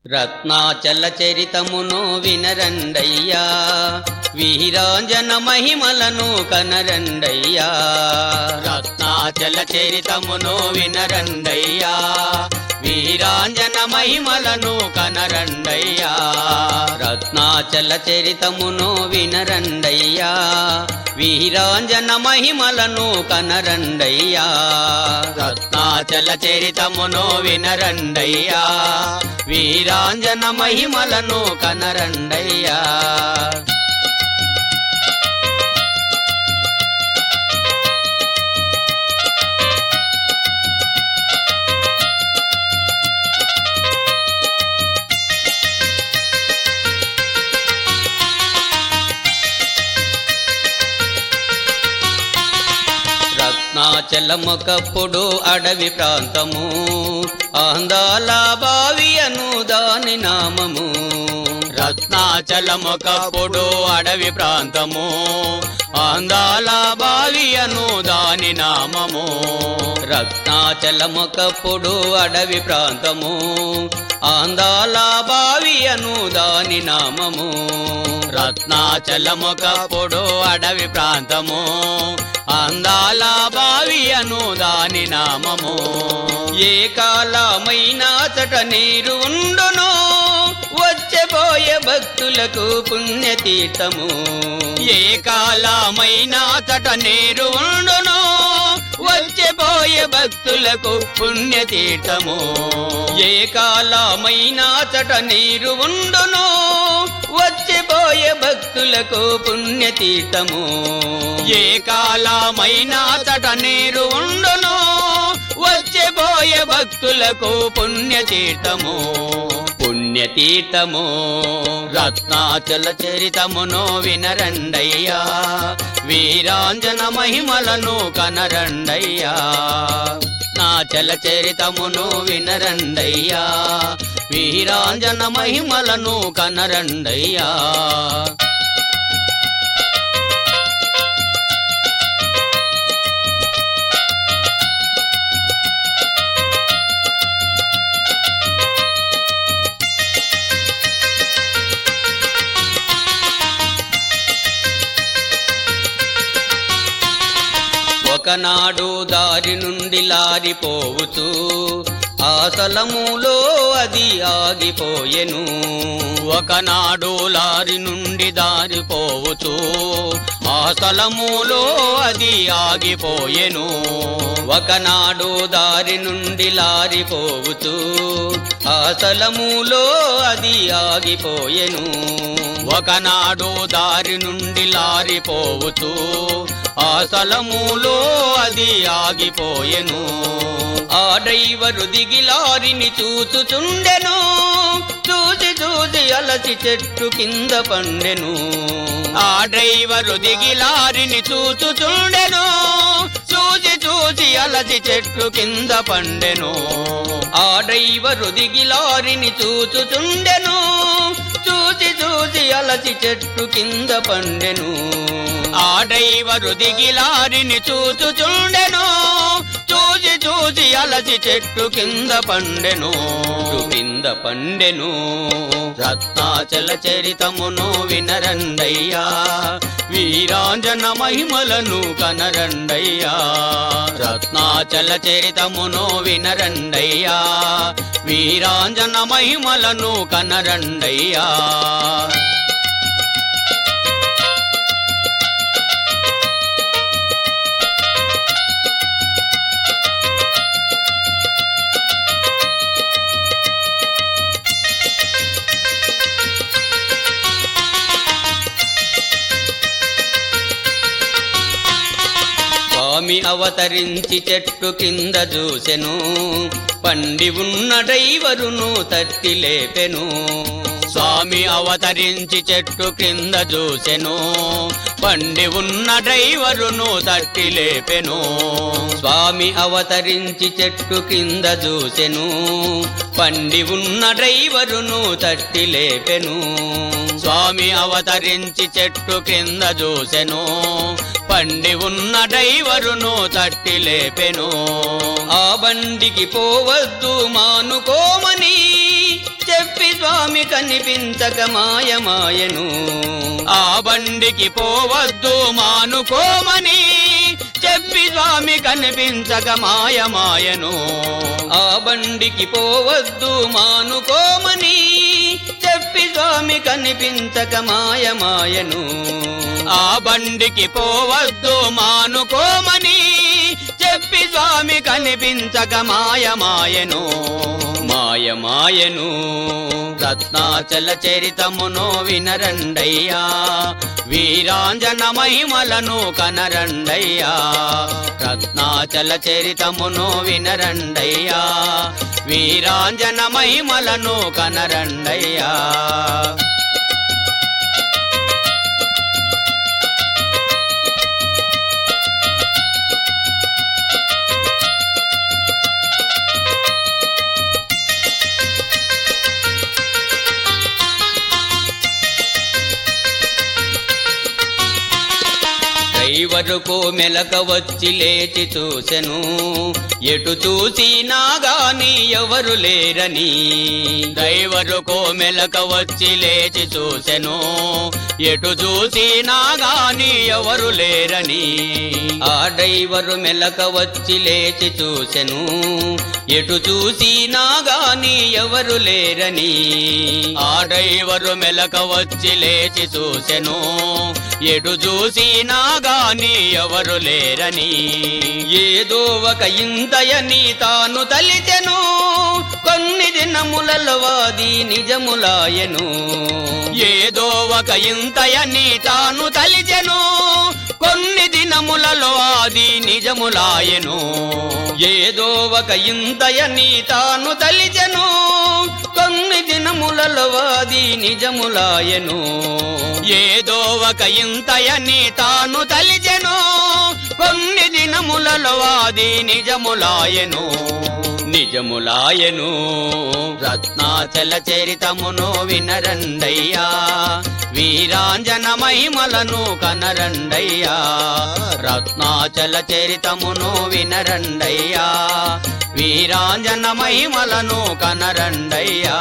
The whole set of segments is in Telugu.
రత్నాచల చరితమును వినరండయ్యా వీరాంజన మహిమలను కనరండయ్యా రత్నాచల చరితమును వినరండయ్యా వీరాంజన మహిమలను కనరండయ్యా రత్నాచల చరితమును వినరండయ్యా వీరాంజన మహిమలను కనరండయ్యా రత్నాచల చరితమును వినరండయ్యా వీరాంజన మహిమలను కనరండయ్యా రత్నాచలమొకప్పుడు అడవి ప్రాంతము ఆందాల బావియను దాని నామము రత్నాచలమొకప్పుడు అడవి ప్రాంతము ఆందాల బావియను దాని నామము రత్నాచలమొకప్పుడు అడవి ప్రాంతము ఆందాల బావియను దాని నామము రత్నాచలమొకప్పుడు అడవి ప్రాంతము అందాల బావియను దాని నామము ఏ కాలమైనా చట నీరు ఉండునో వచ్చబోయే భక్తులకు పుణ్యతీర్థము ఏ కాలమైనా చట నీరు ఉండునో వచ్చబోయే భక్తులకు పుణ్యతీర్థము ఏ కాలమైనా చట నీరు ఉండునో వచ్చిపోయే భక్తులకు పుణ్యతీర్థము ఏ కాలమైనా తట నీరు ఉండును వచ్చిపోయే భక్తులకు పుణ్యతీర్థము పుణ్యతీర్థము రత్నాచల చరితమును వినరండయ్యా వీరాంజన మహిమలను కనరండయ్యా నాచల చరితమును వినరండయ్యా వీరాంజన మహిమలను కనరండయ్యా ఒకనాడు దారి నుండి లారిపోవచ్చు ఆ స్థలములో అది ఆగిపోయెను ఒకనాడు లారి నుండి దారిపోవచ్చు ఆ స్థలములో అది ఆగిపోయెను ఒకనాడు దారి నుండి లారిపోవచ్చు ఆ స్థలములో అది ఆగిపోయెను ఒకనాడు దారి నుండి లారిపోవచ్చు ఆ స్థలములో అది ఆగిపోయెను ఆ డ్రైవరు దిగి లారిని చూచుచుండెను చూసి చూసి అలసి చెట్టు కింద పండెను ఆ డ్రైవరు దిగి లారిని చూచుచుండెను చూసి చూసి అలసి చెట్టు కింద పండెను ఆ డ్రైవరు దిగి లారిని చూచుచుండెను చూసి చూసి అలసి చెట్టు కింద పండెను ఆ డ్రైవరు దిగి లారిని చూచుచుండెను చూసి చూసి అలసి చెట్టు కింద పండెను కింద పండెను రత్నాచల చరితమును వినరండయ్యా వీరాంజన మహిమలను కనరండయ్యా రత్నాచల చరితమును వినరండయ్యా వీరాంజన మహిమలను కనరండయ్యా స్వామి అవతరించి చెట్టు కింద చూసెను పండి ఉన్న డ్రైవరును తట్టి లేపెను స్వామి అవతరించి చెట్టు కింద చూసెను పండి ఉన్న డ్రైవరును తట్టి లేపెను స్వామి అవతరించి చెట్టు కింద చూసెను పండి ఉన్న డ్రైవరును తట్టి లేపెను స్వామి అవతరించి చెట్టు కింద చూసెను పండి ఉన్న డ్రైవరును తట్టి లేపెను ఆ బండికి పోవద్దు మానుకోమని చెప్పి స్వామి కనిపించక మాయమాయను ఆ బండికి పోవద్దు మానుకోమని చెప్పి స్వామి కనిపించక మాయమాయను ఆ బండికి పోవద్దు మానుకోమని చెప్పి స్వామి కనిపించక మాయమాయను ఆ బండికి పోవద్దు మానుకోమని చెప్పి స్వామి కనిపించక మాయమాయను మాయమాయను రత్నాచల చరితమును వినరండయ్యా వీరాంజన మహిమలను కనరండయ్యా రత్నాచల చరితమును వినరండయ్యా వీరాంజన మహిమలను కనరండయ్యా డ్రైవరుకు మెలక వచ్చి లేచి చూసెను ఎటు చూసినా గాని ఎవరు లేరని దైవరుకో మెలక వచ్చి లేచి చూసెను ఎటు చూసినా గాని ఎవరు లేరని ఆ డ్రైవరు మెలక వచ్చి లేచి చూసెను ఎటు చూసినా గాని ఎవరు లేరని ఆ డ్రైవరు మెలక వచ్చి లేచి చూసెను ఎటు చూసినా గాని ఎవరు లేరని ఏదో ఒక ఇంతయని తాను తలిచెను కొన్ని దినములలో వాది నిజములాయను ఏదో ఒక ఇంతయని తాను తలిచెను కొన్ని దినములలో అది నిజములాయెను ఏదో ఒక ఇంతయని తాను తలిచెను కొన్ని దినములలో వాది నిజములాయను ఏదో ఒక ఇంతయని తాను తలిచెను కొన్ని దినములలో అది నిజములాయెను నిజములాయను రత్నాచల చరితమును వినరండయ్యా వీరాంజన మహిమలను కనరండయ్యా రత్నాచల చరితమును వినరండయ్యా వీరాంజన మహిమలను కనరండయ్యా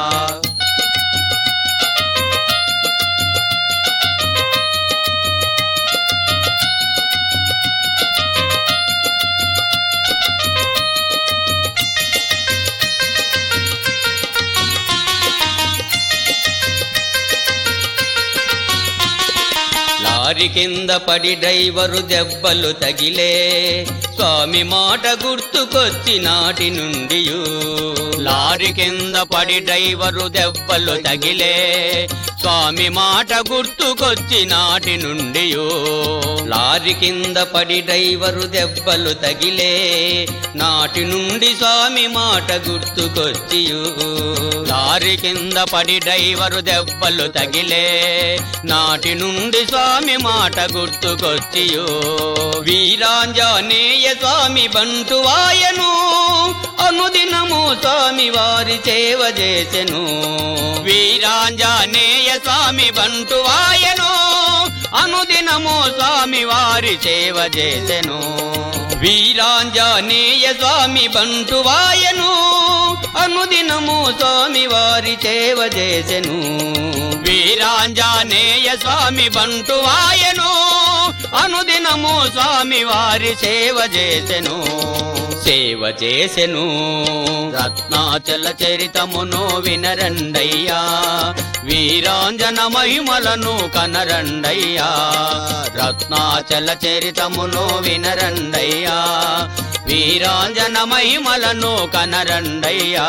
లారి కింద పడి డ్రైవరు దెబ్బలు తగిలే స్వామి మాట గుర్తుకొచ్చి నాటి నుండి లారీ కింద పడి డ్రైవరు దెబ్బలు తగిలే స్వామి మాట గుర్తుకొచ్చి నాటి నుండి లారి కింద పడి డ్రైవరు దెబ్బలు తగిలే నాటి నుండి స్వామి మాట గుర్తుకొచ్చి లారీ కింద పడి డ్రైవరు దెబ్బలు తగిలే నాటి నుండి స్వామి మాట గుర్తుకొచ్చియో వీరాంజనేయ స్వామి బంటువాయను అనుదినము స్వామి వారి సేవ చేసెను వీరాంజనేయ స్వామి బంటువాయను అనుదినము స్వామి వారి సేవ చేసెను వీరాంజనేయ స్వామి బంటువాయను అనుదినము స్వామి వారి సేవ చేసెను వీరాంజనేయ స్వామి బంటువాయను అనుదినము స్వామి వారి సేవ చేసెను సేవ చేసెను రత్నాచల చరితమును వినరండయ్యా వీరాంజన మహిమలను కనరండయ్యా రత్నాచల చరితమును వినరండయ్యా వీరాంజన మహిమలను కనరండయ్యా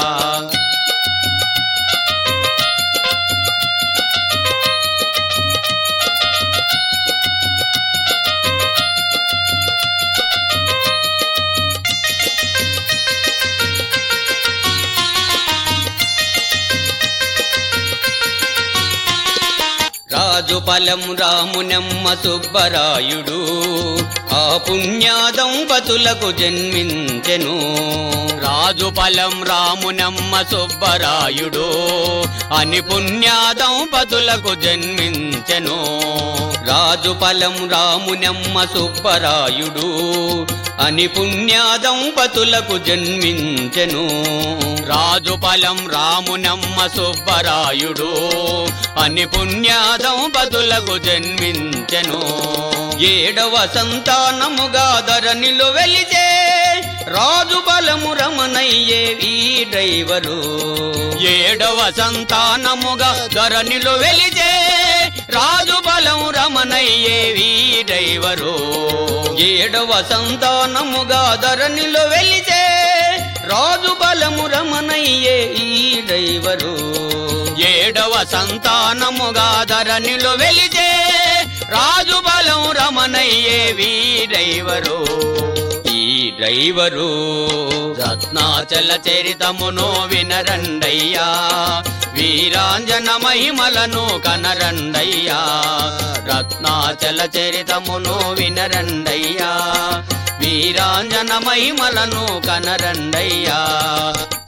రాజు ఫలం రామునమ్మ సుబ్బరాయుడు ఆ పుణ్య దంపతులకు జన్మించెను రాజు పలం రామునమ్మ సుబ్బరాయుడు అని పుణ్యా దంపతులకు జన్మించెను రాజు ఫలం రామునమ్మ సుబ్బరాయుడు అని పుణ్యా దంపతులకు జన్మించెను రాజు పలం రామునమ్మ సుబ్బరాయుడు అని పుణ్యా దంపతులకు జన్మించెను ఏడవ సంతానముగా ధరణిలో వెలిచే రాజు బలము రమణయ్యే ఈ డ్రైవరు ఏడవ సంతానముగా ధరణిలో వెలిజే రాజు బలం రమణయ్యే వీడైవరు ఏడవ సంతానముగా ధరణిలో వెలిచే రాజు బలము రమణయ్యే ఈ డ్రైవరు ఏడవ సంతానముగా ధరణిలో వెలిజే రాజు బలం రమణయ్యే వీడైవరు ఈ డ్రైవరు రత్నాచల చరితమును వినరండయ్యా వీరాంజన మహిమలను కనరండయ్యా రత్నాచల చరితమును వినరండయ్యా వీరాంజన మహిమలను కనరండయ్యా